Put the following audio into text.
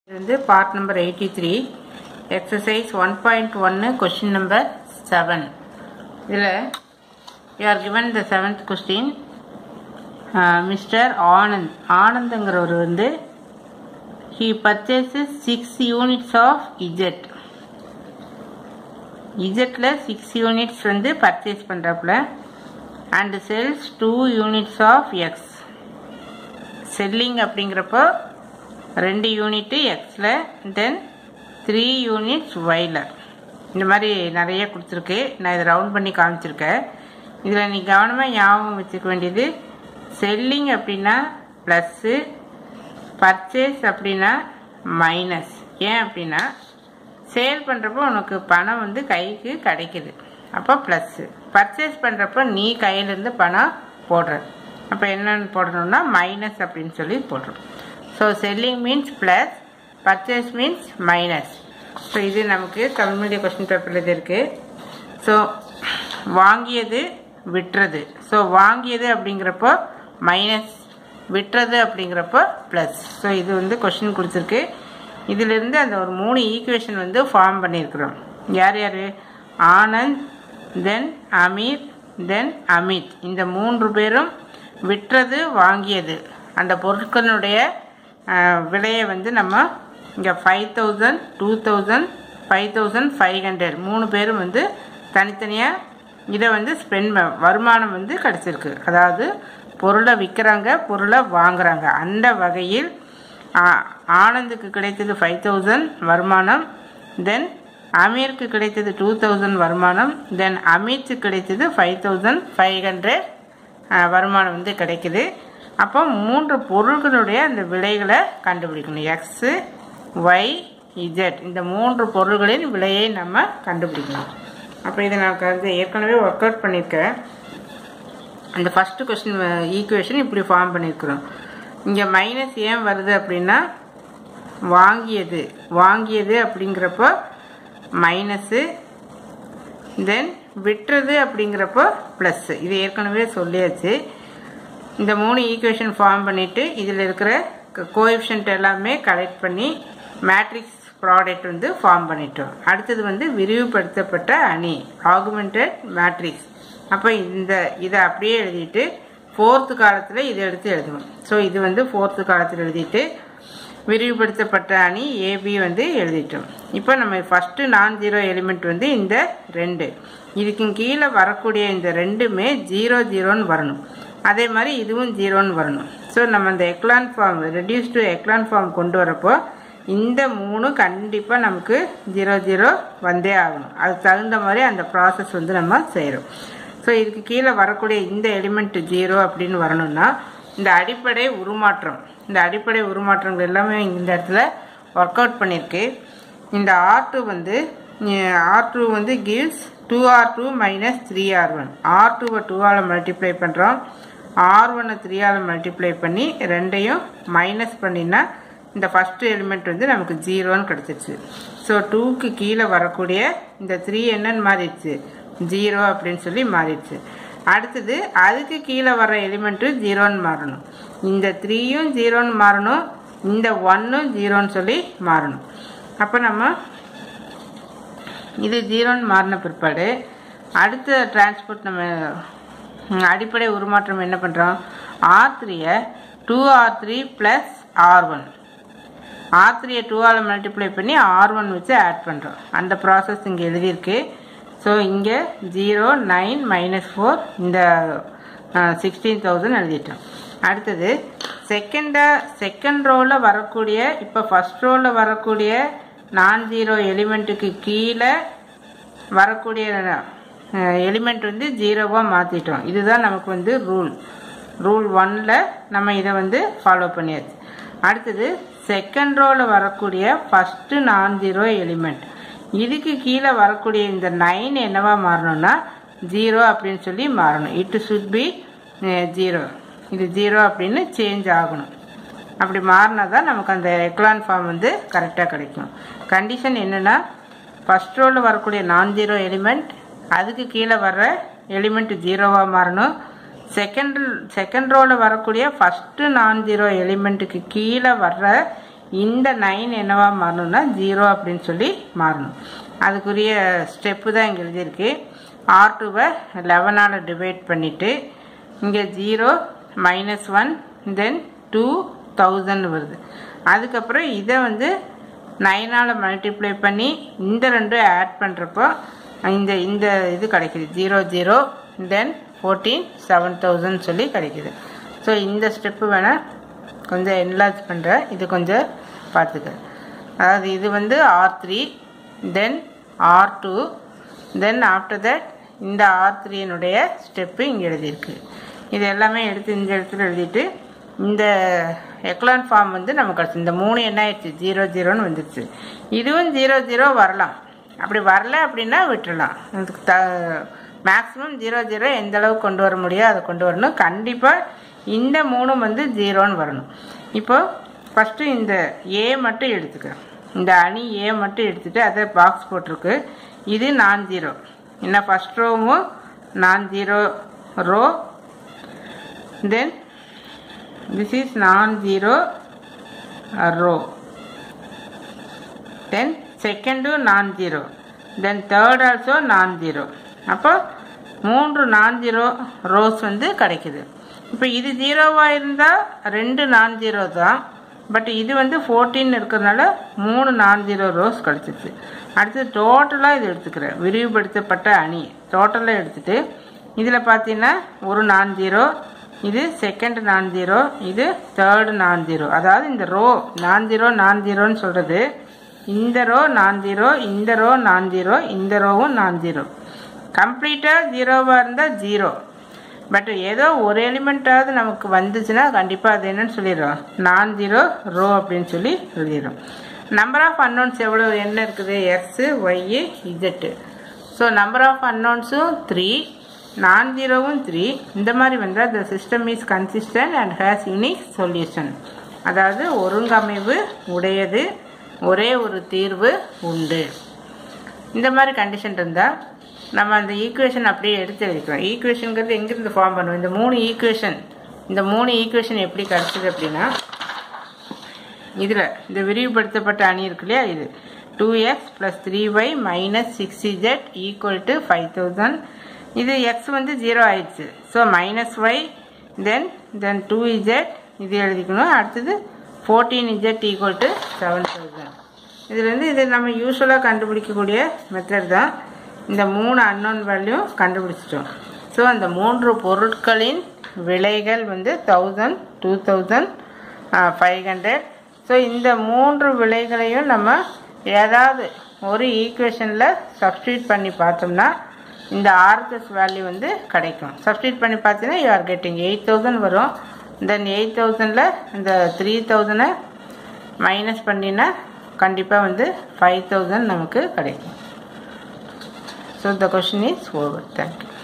இது வந்து part number eighty three exercise one point ஒன்று கொஷின் நம்பர் செவன் இதில் you are given the seventh question mister Anand ஆனந்த்ங்கிறவர் வந்து he purchases six units of zed இஜெட்டில் six units வந்து purchase பண்ணுறாப்புல and sells two units of X selling அப்படிங்கிறப்போ ரெண்டு unit எக்ஸில் தென் த்ரீ யூனிட்ஸ் ஒயில் இந்த மாதிரி நிறைய கொடுத்துருக்கு நான் இதை ரவுண்ட் பண்ணி காமிச்சிருக்கேன் இதில் நீ கவனமாக ஞாபகம் வச்சுக்க வேண்டியது செல்லிங் அப்படின்னா ப்ளஸ்ஸு பர்ச்சேஸ் அப்படின்னா மைனஸ் ஏன் அப்படின்னா சேல் பண்ணுறப்போ உனக்கு பணம் வந்து கைக்கு கிடைக்குது அப்போ ப்ளஸ்ஸு பர்ச்சேஸ் பண்ணுறப்போ நீ கையிலேருந்து பணம் போடுற அப்போ என்னென்னு போடணும்னா மைனஸ் அப்படின்னு சொல்லி போடுறோம் so selling means plus purchase means minus so இது நமக்கு தமிழ் மீடியம் கொஸ்டின் பேப்பரில் இது இருக்குது ஸோ வாங்கியது விட்டுறது ஸோ வாங்கியது அப்படிங்கிறப்போ மைனஸ் விட்டுறது அப்படிங்கிறப்போ ப்ளஸ் ஸோ இது வந்து கொஷின் கொடுத்துருக்கு இதிலிருந்து அந்த ஒரு மூணு ஈக்குவேஷன் வந்து ஃபார்ம் பண்ணியிருக்கிறோம் யார் யார் ஆனந்த் தென் அமீர் தென் அமித் இந்த மூன்று பேரும் விற்றது வாங்கியது அந்த பொருட்களினுடைய விலையை வந்து நம்ம இங்கே five thousand two thousand five thousand five hundred மூணு பேரும் வந்து தனித்தனியாக இதை வந்து ஸ்பெண்ட் வருமானம் வந்து கிடச்சிருக்கு அதாவது பொருளை விற்கிறாங்க பொருளை வாங்குறாங்க அந்த வகையில் ஆனந்துக்கு கிடைத்தது ஃபைவ் தௌசண்ட் வருமானம் தென் அமீருக்கு கிடைத்தது டூ தௌசண்ட் வருமானம் தென் அமித்துக்கு கிடைத்தது ஃபைவ் தௌசண்ட் ஃபைவ் ஹண்ட்ரட் வருமானம் வந்து கிடைக்குது அப்போ மூன்று பொருள்களுடைய அந்த விலைகளை கண்டுபிடிக்கணும் எக்ஸு ஒய் இஜெட் இந்த மூன்று பொருள்களின் விலையை நம்ம கண்டுபிடிக்கணும் அப்போ இதை நான் வந்து ஏற்கனவே ஒர்க் அவுட் பண்ணியிருக்கேன் அந்த ஃபஸ்ட்டு கொஸ்டின் ஈக்குவேஷன் இப்படி ஃபார்ம் பண்ணியிருக்கிறோம் இங்கே மைனஸ் ஏன் வருது அப்படின்னா வாங்கியது வாங்கியது அப்படிங்கிறப்போ மைனஸு தென் விட்டுறது அப்படிங்கிறப்போ ப்ளஸ்ஸு இது ஏற்கனவே சொல்லியாச்சு இந்த மூணு ஈக்குவேஷன் ஃபார்ம் பண்ணிவிட்டு இதில் இருக்கிற கோஎஃபிஷியன்ட் எல்லாமே கலெக்ட் பண்ணி மேட்ரிக்ஸ் ப்ராடக்ட் வந்து ஃபார்ம் பண்ணிட்டோம் அடுத்தது வந்து விரிவுபடுத்தப்பட்ட அணி ஆகுமெண்டட் மேட்ரிக்ஸ் அப்போ இந்த இதை அப்படியே எழுதிட்டு ஃபோர்த்து காலத்தில் இதை எடுத்து எழுதுவோம் ஸோ இது வந்து ஃபோர்த்து காலத்தில் எழுதிட்டு விரிவுபடுத்தப்பட்ட அணி ஏபி வந்து எழுதிட்டோம் இப்போ நம்ம ஃபஸ்ட்டு நான் ஜீரோ எலிமெண்ட் வந்து இந்த ரெண்டு இதுக்கு கீழே வரக்கூடிய இந்த ரெண்டுமே ஜீரோ ஜீரோன்னு வரணும் அதே மாதிரி இதுவும் ஜீரோன்னு வரணும் ஸோ நம்ம இந்த echelon form reduce to echelon form கொண்டு வரப்போ இந்த மூணு கண்டிப்பாக நமக்கு ஜீரோ ஜீரோ வந்தே ஆகணும் அதுக்கு தகுந்த மாதிரி அந்த ப்ராசஸ் வந்து நம்ம செய்கிறோம் ஸோ இதுக்கு கீழே வரக்கூடிய இந்த எலிமெண்ட் ஜீரோ அப்படின்னு வரணும்னா இந்த அடிப்படை உருமாற்றம் இந்த அடிப்படை உருமாற்றங்கள் எல்லாமே இந்த இடத்துல ஒர்க் அவுட் பண்ணியிருக்கு இந்த ஆர் டூ வந்து ஆர் டூ வந்து gives two R two minus three R one R டூவை டூவால் மல்டிப்ளை பண்ணுறோம் ஆர் ஒன்னை த்ரீயால் மல்டிப்ளை பண்ணி ரெண்டையும் மைனஸ் பண்ணினா இந்த ஃபஸ்ட்டு எலிமெண்ட் வந்து நமக்கு ஜீரோன்னு கிடச்சிருச்சு ஸோ டூக்கு கீழே வரக்கூடிய இந்த த்ரீ என்னன்னு மாறிடுச்சு ஜீரோ அப்படின்னு சொல்லி மாறிடுச்சு அடுத்தது அதுக்கு கீழே வர எலிமெண்ட்டு ஜீரோன்னு மாறணும் இந்த த்ரீயும் ஜீரோன்னு மாறணும் இந்த ஒன்னும் ஜீரோன்னு சொல்லி மாறணும் அப்போ நம்ம இது ஜீரோன்னு மாறின பிற்பாடு அடுத்த டிரான்ஸ்போர்ட் நம்ம அடிப்படை உருமாற்றம் என்ன பண்ணுறோம் ஆர் த்ரீயை two R three plus R one R த்ரீயை டூவால் மல்டிப்ளை பண்ணி ஆர் ஒன் வச்சு ஆட் பண்ணுறோம் அந்த ப்ராசஸ் இங்கே எழுதியிருக்கு ஸோ இங்கே ஜீரோ நைன் மைனஸ் ஃபோர் இந்த சிக்ஸ்டீன் தௌசண்ட் எழுதிட்டோம் அடுத்தது செகண்டாக செகண்ட் ரோவில் வரக்கூடிய இப்போ ஃபஸ்ட் ரோவில் வரக்கூடிய நான் ஜீரோ எலிமெண்ட்டுக்கு கீழே வரக்கூடிய எலிமெண்ட் வந்து ஜீரோவாக மாற்றிட்டோம் இதுதான் நமக்கு வந்து ரூல் ரூல் ஒனில் நம்ம இதை வந்து ஃபாலோ பண்ணியாச்சு அடுத்தது செகண்ட் ரோவில் வரக்கூடிய ஃபஸ்ட்டு நான் ஜீரோ எலிமெண்ட் இதுக்கு கீழே வரக்கூடிய இந்த நைன் என்னவா மாறணும்னா ஜீரோ அப்படின்னு சொல்லி மாறணும் இட்டு சுட் பி ஜீரோ இது ஜீரோ அப்படின்னு சேஞ்ச் ஆகணும் அப்படி மாறினா தான் நமக்கு அந்த எக்லான் ஃபார்ம் வந்து கரெக்டாக கிடைக்கும் கண்டிஷன் என்னென்னா ஃபஸ்ட் ரோவில் வரக்கூடிய நான் ஜீரோ எலிமெண்ட் அதுக்கு கீழே வர்ற எலிமெண்ட் ஜீரோவாக மாறணும் செகண்ட் செகண்ட் ரோவில் வரக்கூடிய ஃபஸ்ட்டு நான் ஜீரோ எலிமெண்ட்டுக்கு கீழே வர்ற இந்த நைன் என்னவா மாறணும்னா ஜீரோ அப்படின்னு சொல்லி மாறணும் அதுக்குரிய ஸ்டெப்பு தான் இங்கே எழுதியிருக்கு ஆர் டூவை லெவனால் டிவைட் பண்ணிவிட்டு இங்கே zero minus one then two thousand வருது அதுக்கப்புறம் இதை வந்து நைனால் மல்டிப்ளை பண்ணி இந்த ரெண்டும் ஆட் பண்ணுறப்போ இந்த இந்த இது கிடைக்குது zero zero then fourteen seven thousand சொல்லி கிடைக்குது ஸோ இந்த ஸ்டெப்பு வேணால் கொஞ்சம் என்லார்ஜ் பண்ணுறேன் இது கொஞ்சம் பார்த்துக்க அதாவது இது வந்து R three then R two then after that இந்த ஆர் த்ரீனுடைய ஸ்டெப்பு இங்கே எழுதியிருக்கு இது எல்லாமே எடுத்து இந்த இடத்துல எழுதிட்டு இந்த எக்லான் ஃபார்ம் வந்து நமக்கு கிடச்சி இந்த மூணு என்ன ஆயிடுச்சு ஜீரோ ஜீரோன்னு வந்துடுச்சு இதுவும் ஜீரோ ஜீரோ வரலாம் அப்படி வரல அப்படின்னா விட்டுடலாம் அதுக்கு த மேக்ஸிமம் ஜீரோ ஜீரோ எந்த அளவுக்கு கொண்டு வர முடியும் அதை கொண்டு வரணும் கண்டிப்பாக இந்த மூணும் வந்து ஜீரோன்னு வரணும் இப்போ ஃபஸ்ட்டு இந்த ஏ மட்டும் எடுத்துக்கிறேன் இந்த அணி ஏ மட்டும் எடுத்துகிட்டு அதை பாக்ஸ் போட்டிருக்கு இது நான் ஜீரோ என்ன ஃபஸ்ட் ரோவும் non zero row then this is non zero row then second non zero then third also non zero அப்போ மூன்று நான் ஜீரோ ரோஸ் வந்து கிடைக்குது இப்போ இது ஜீரோவாக இருந்தால் ரெண்டு நான் ஜீரோ தான் பட் இது வந்து ஃபோர்டீன் இருக்கிறதுனால மூணு நான் ஜீரோ ரோஸ் கிடச்சிச்சு அடுத்து டோட்டலாக இது எடுத்துக்கிறேன் விரிவுபடுத்தப்பட்ட அணி டோட்டலாக எடுத்துட்டு இதில் பார்த்தீங்கன்னா ஒரு நான் ஜீரோ இது செகண்ட் நான் ஜீரோ இது தேர்டு நான் ஜீரோ அதாவது இந்த ரோ நான் ஜீரோ நான் ஜீரோன்னு சொல்கிறது இந்த ரோ நான் ஜீரோ இந்த ரோ நான் ஜீரோ இந்த ரோவும் நான் ஜீரோ கம்ப்ளீட்டாக ஜீரோவாக இருந்தால் ஜீரோ பட் ஏதோ ஒரு எலிமெண்ட்டாவது நமக்கு வந்துச்சுன்னா கண்டிப்பாக அது என்னன்னு சொல்லிடுறோம் நான் ஜீரோ ரோ அப்படின்னு சொல்லி எழுதிடும் நம்பர் ஆஃப் அன்னோன்ஸ் எவ்வளோ என்ன இருக்குது x y zed so number of அன்னோன்ஸும் த்ரீ நான் ஜீரோவும் த்ரீ இந்த மாதிரி வந்தால் the system is consistent and has unique solution அதாவது ஒருங்கமைவு உடையது ஒரே ஒரு தீர்வு உண்டு இந்த மாதிரி கண்டிஷன் இருந்தால் நம்ம அந்த ஈக்குவேஷன் அப்படியே எடுத்து எழுதிக்கிறோம் ஈக்குவேஷனுங்கிறது எங்கேருந்து ஃபார்ம் பண்ணுவோம் இந்த மூணு ஈக்குவேஷன் இந்த மூணு ஈக்குவேஷன் எப்படி கிடச்சிது அப்படின்னா இதில் இந்த விரிவுபடுத்தப்பட்ட அணி இருக்கு இல்லையா இது two x plus three y minus six z equal to five thousand இது எக்ஸ் வந்து ஜீரோ ஆயிடுச்சு so minus y then then two z இது எழுதிக்கணும் அடுத்தது fourteen z equal to seven thousand இதுலேருந்து இது நம்ம யூஸ்வலாக கண்டுபிடிக்கக்கூடிய மெத்தட் தான் இந்த மூணு அன்னோன் வேல்யூ கண்டுபிடிச்சிட்டோம் ஸோ அந்த மூன்று பொருட்களின் விலைகள் வந்து thousand two thousand five hundred so இந்த மூன்று விலைகளையும் நம்ம ஏதாவது ஒரு ஈக்குவேஷனில் சப்ஸ்டியூட் பண்ணி பார்த்தோம்னா இந்த ஆர்எஸ்எஸ் வேல்யூ வந்து கிடைக்கும் சப்ஸ்டியூட் பண்ணி பார்த்தீங்கன்னா you are getting eight thousand வரும் தென் எயிட் தௌசண்டில் இந்த த்ரீ தௌசண்டை மைனஸ் பண்ணினா கண்டிப்பாக வந்து ஃபைவ் தௌசண்ட் நமக்கு கிடைக்கும் so the question is over thank you